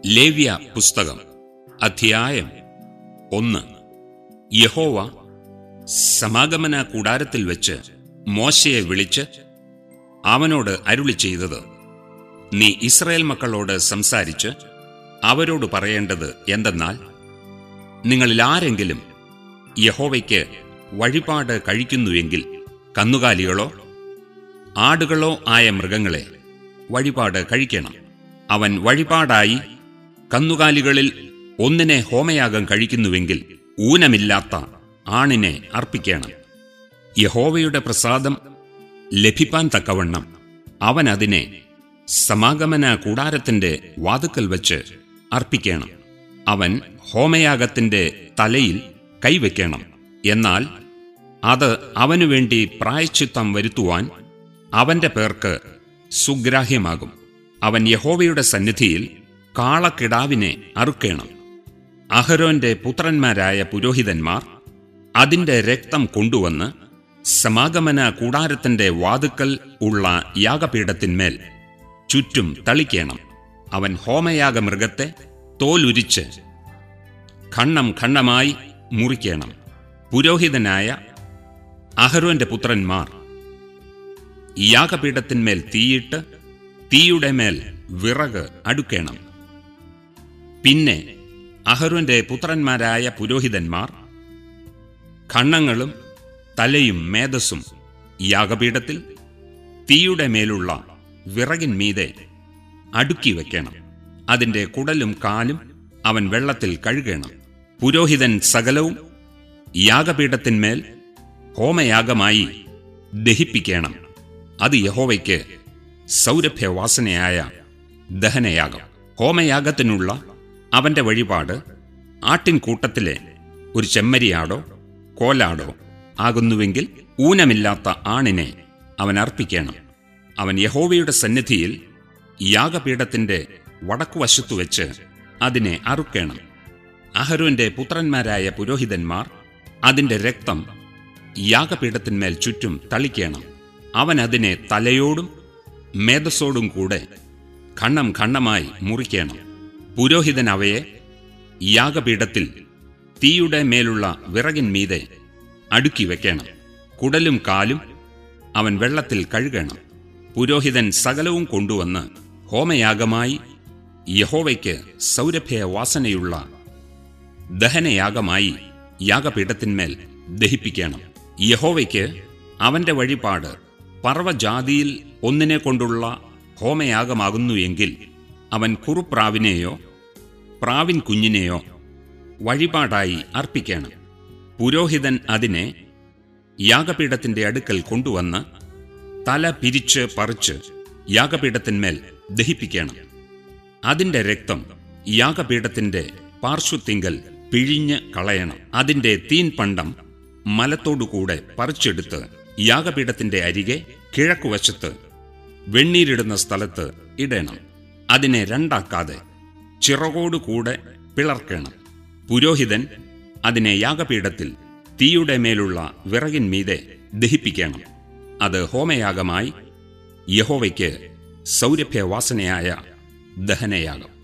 ലേവ്യ പുസ്തകം അധ്യായം ഒന്ന് യഹോവ സമാഗമന കൂടാരത്തിൽ വെച്ച് മോശയെ വിളിച്ച് അവനോട് അരുളി ചെയ്തത് നീ ഇസ്രായേൽ മക്കളോട് സംസാരിച്ച് അവരോട് പറയേണ്ടത് എന്തെന്നാൽ നിങ്ങളിൽ ആരെങ്കിലും യഹോവയ്ക്ക് വഴിപാട് കഴിക്കുന്നുവെങ്കിൽ കന്നുകാലികളോ ആടുകളോ ആയ മൃഗങ്ങളെ വഴിപാട് കഴിക്കണം അവൻ വഴിപാടായി കന്നുകാലികളിൽ ഒന്നിനെ ഹോമയാഗം കഴിക്കുന്നുവെങ്കിൽ ഊനമില്ലാത്ത ആണിനെ അർപ്പിക്കണം യഹോവയുടെ പ്രസാദം ലഭിപ്പാൻ തക്കവണ്ണം അവൻ അതിനെ സമാഗമന കൂടാരത്തിന്റെ വാതുക്കൽ വച്ച് അർപ്പിക്കണം അവൻ ഹോമയാഗത്തിന്റെ തലയിൽ കൈവയ്ക്കണം എന്നാൽ അത് അവനു വേണ്ടി പ്രായച്ചിത്തം വരുത്തുവാൻ അവന്റെ പേർക്ക് സുഗ്രാഹ്യമാകും അവൻ യഹോവയുടെ സന്നിധിയിൽ കാളക്കിടാവിനെ അറുക്കേണം അഹരോന്റെ പുത്രന്മാരായ പുരോഹിതന്മാർ അതിന്റെ രക്തം കൊണ്ടുവന്ന് സമാഗമന കൂടാരത്തിന്റെ വാതുക്കൽ ഉള്ള യാഗപീഠത്തിന്മേൽ ചുറ്റും തളിക്കേണം അവൻ ഹോമയാഗ മൃഗത്തെ തോലുരിച്ച് ഖണ്ണം ഖണ്ണമായി മുറിക്കണം പുരോഹിതനായ അഹരോന്റെ പുത്രന്മാർ യാഗപീഠത്തിന്മേൽ തീയിട്ട് തീയുടെ മേൽ വിറക് അടുക്കണം പിന്നെ അഹരോന്റെ പുത്രന്മാരായ പുരോഹിതന്മാർ ഖണ്ണങ്ങളും തലയും മേധസ്സും യാഗപീഠത്തിൽ തീയുടെ മേലുള്ള വിറകിന്മീതെ അടുക്കി വയ്ക്കണം അതിന്റെ കുടലും കാലും അവൻ വെള്ളത്തിൽ കഴുകണം പുരോഹിതൻ സകലവും യാഗപീഠത്തിന്മേൽ ഹോമയാഗമായി ദഹിപ്പിക്കണം അത് യഹോവയ്ക്ക് സൗരഭ്യവാസനയായ ദഹനയാഗം ഹോമയാഗത്തിനുള്ള അവന്റെ വഴിപാട് ആട്ടിൻകൂട്ടത്തിലെ ഒരു ചെമ്മരിയാടോ കോലാടോ ആകുന്നുവെങ്കിൽ ഊനമില്ലാത്ത ആണിനെ അവൻ അർപ്പിക്കണം അവൻ യഹോവയുടെ സന്നിധിയിൽ യാഗപീഠത്തിന്റെ വടക്കുവശത്തു വെച്ച് അതിനെ അറുക്കണം അഹരോന്റെ പുത്രന്മാരായ പുരോഹിതന്മാർ അതിന്റെ രക്തം യാഗപീഠത്തിന്മേൽ ചുറ്റും തളിക്കണം അവൻ അതിനെ തലയോടും മേധസ്സോടും കൂടെ ഖണ്ണം ഖണ്ണമായി മുറിക്കണം പുരോഹിതൻ അവയെ യാഗപീഠത്തിൽ തീയുടെ മേലുള്ള വിറകിന്മീതെ അടുക്കി വെക്കണം കുടലും കാലും അവൻ വെള്ളത്തിൽ കഴുകണം പുരോഹിതൻ സകലവും കൊണ്ടുവന്ന് ഹോമയാഗമായി യഹോവയ്ക്ക് സൗരഭ്യ വാസനയുള്ള ദഹനയാഗമായി യാഗപീഠത്തിന്മേൽ ദഹിപ്പിക്കണം യഹോവയ്ക്ക് അവന്റെ വഴിപാട് പർവ്വജാതിയിൽ ഒന്നിനെ കൊണ്ടുള്ള ഹോമയാഗമാകുന്നു എങ്കിൽ അവൻ കുറുപ്രാവിനെയോ പ്രാവിൻ കുഞ്ഞിനെയോ വഴിപാടായി അർപ്പിക്കണം പുരോഹിതൻ അതിനെ യാഗപീഠത്തിന്റെ അടുക്കൽ കൊണ്ടുവന്ന് തല പിരിച്ച് പറിച്ച് യാഗപീഠത്തിന്മേൽ ദഹിപ്പിക്കണം അതിന്റെ രക്തം യാഗപീഠത്തിന്റെ പാർശ്വത്തിങ്കൽ പിഴിഞ്ഞ് കളയണം അതിന്റെ തീൻപണ്ടം മലത്തോടുകൂടെ പറിച്ചെടുത്ത് യാഗപീഠത്തിന്റെ അരികെ കിഴക്കുവശത്ത് വെണ്ണീരിടുന്ന സ്ഥലത്ത് ഇടണം അതിനെ രണ്ടാക്കാതെ ചിറകോടുകൂടെ പിളർക്കണം പുരോഹിതൻ അതിനെ യാഗപീഠത്തിൽ തീയുടെ മേലുള്ള വിറകിന്മീതെ ദഹിപ്പിക്കണം അത് ഹോമയാഗമായി യഹോവയ്ക്ക് സൗരഭ്യവാസനയായ ദഹനയാഗം